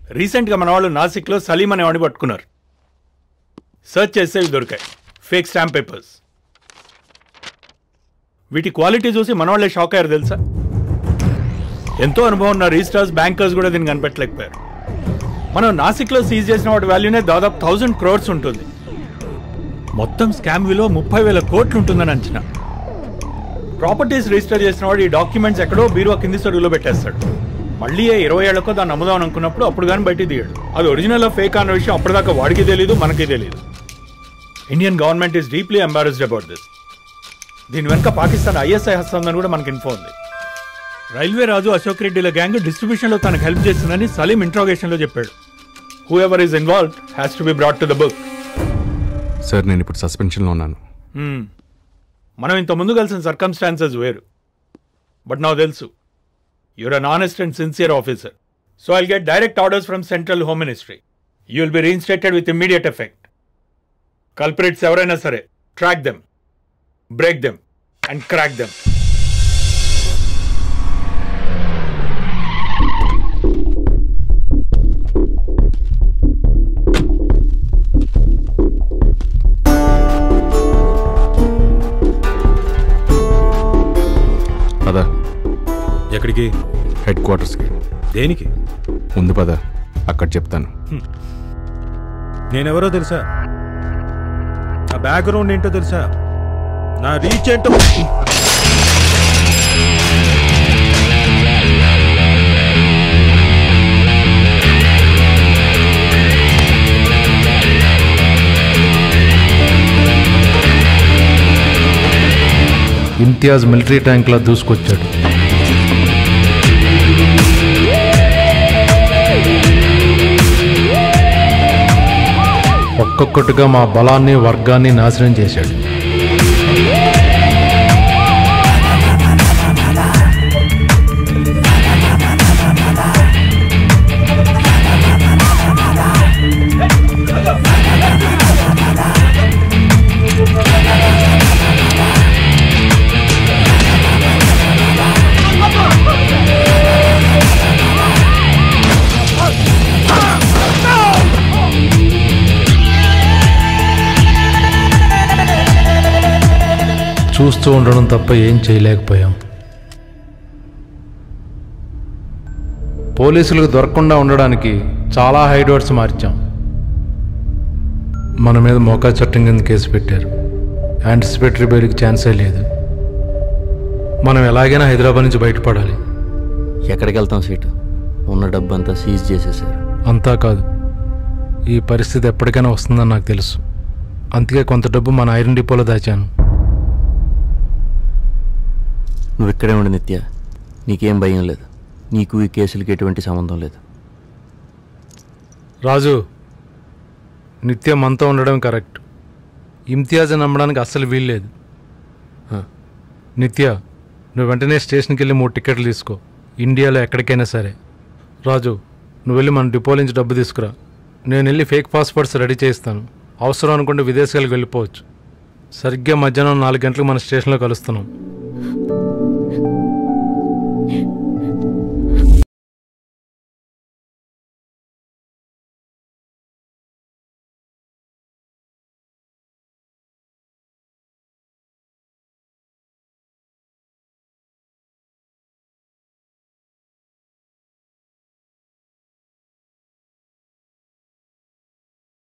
రీసెంట్గా మన వాళ్ళు నాసిక్లో సలీం అనేవాడిని పట్టుకున్నారు సర్చ్ చేస్తే ఇవి దొరికాయి ఫేక్ స్టాంప్ పేపర్స్ వీటి క్వాలిటీ చూసి మన వాళ్ళే షాక్ అయ్యారు తెలుసా ఎంతో అనుభవం ఉన్న రిజిస్ట్రార్స్ బ్యాంకర్స్ కూడా దీన్ని కనిపెట్టలేకపోయారు మనం నాసిక్లో సీజ్ చేసిన వాటి వాల్యూనే దాదాపు థౌజండ్ క్రోర్స్ ఉంటుంది మొత్తం స్కామ్ విలువ ముప్పై వేల కోట్లు ఉంటుందని అంచనా ప్రాపర్టీస్ రిజిస్టర్ చేసిన వాడు ఈ డాక్యుమెంట్స్ ఎక్కడో బీరువా కింది సరుకులో పెట్టేస్తాడు మళ్ళీ ఏ ఇరవై ఏళ్లకో దాన్ని అమ్ముదాం అనుకున్నప్పుడు అప్పుడు కానీ బయటికి తీయడు అది ఒరిజినల్ ఫేక్ అన్న విషయం అప్పటిదాకా వాడికి తెలియదు మనకి తెలియదు Indian government is deeply embarrassed about this దీని వెనుక పాకిస్తాన్ ఐఎస్ఐ హస్తందని కూడా మనకి ఇన్ఫో ఉంది రైల్వే రాజు అశోక్ రెడ్డిల గ్యాంగ్ డిస్ట్రిబ్యూషన్లో తనకు హెల్ప్ చేస్తుందని సలీం ఇంట్రాగేషన్లో చెప్పాడు whoever is involve has to be brought to the book sir నేను ఇప్పుడు సస్పెన్షన్లో ఉన్నాను మనం ఇంత ముందు కలిసిన సర్కమ్స్టాన్సెస్ వేరు బట్ నాకు తెలుసు you're an honest and sincere officer so I'll get direct orders from central home ministry you will be reinstated with immediate effect culprits ఎవరైనా సరే track them break them and crack them పద ఎక్కడికి head క్వార్టర్స్కి దేనికి ముందు పద అక్కడ చెప్తాను నేనెవరో తెలుసా నా బ్యాక్గ్రౌండ్ ఏంటో తెలుసా నా రీచ్ ఏంటో ఇంతియాజ్ మిలిటరీ ట్యాంక్లా దూసుకొచ్చాడు ఒక్కొక్కటిగా మా బలాన్ని వర్గాన్ని నాశనం చేశాడు చూస్తూ ఉండడం తప్ప ఏం చేయలేకపోయాం పోలీసులకు దొరకకుండా ఉండడానికి చాలా హైడోర్స్ మార్చాం మన మీద మోకా చట్టం కింద కేసు పెట్టారు యాంటిసిపేటరీ బెయిల్కి ఛాన్సే లేదు మనం ఎలాగైనా హైదరాబాద్ నుంచి బయటపడాలి ఎక్కడికి వెళ్తాం సీటు ఉన్న డబ్బు అంతా సీజ్ చేసేసారు అంతా కాదు ఈ పరిస్థితి ఎప్పటికైనా వస్తుందని నాకు తెలుసు అందుకే కొంత డబ్బు మన ఐరన్ డిపోలో దాచాను నువ్వు ఇక్కడే ఉండి నిత్య నీకేం భయం లేదు నీకు ఈ కేసులకి ఎటువంటి సంబంధం లేదు రాజు నిత్యం మనతో ఉండడం కరెక్ట్ ఇమ్తియాజ్ నమ్మడానికి అస్సలు వీల్లేదు హ. నిత్య నువ్వు వెంటనే స్టేషన్కి వెళ్ళి మూడు టికెట్లు తీసుకో ఇండియాలో ఎక్కడికైనా సరే రాజు నువ్వు వెళ్ళి మన డిపో నుంచి డబ్బు తీసుకురా నేను వెళ్ళి ఫేక్ పాస్పోర్ట్స్ రెడీ చేయిస్తాను అవసరం అనుకుంటే విదేశాలకు వెళ్ళిపోవచ్చు సరిగ్గా మధ్యాహ్నం నాలుగు గంటలకు మన స్టేషన్లో కలుస్తున్నాం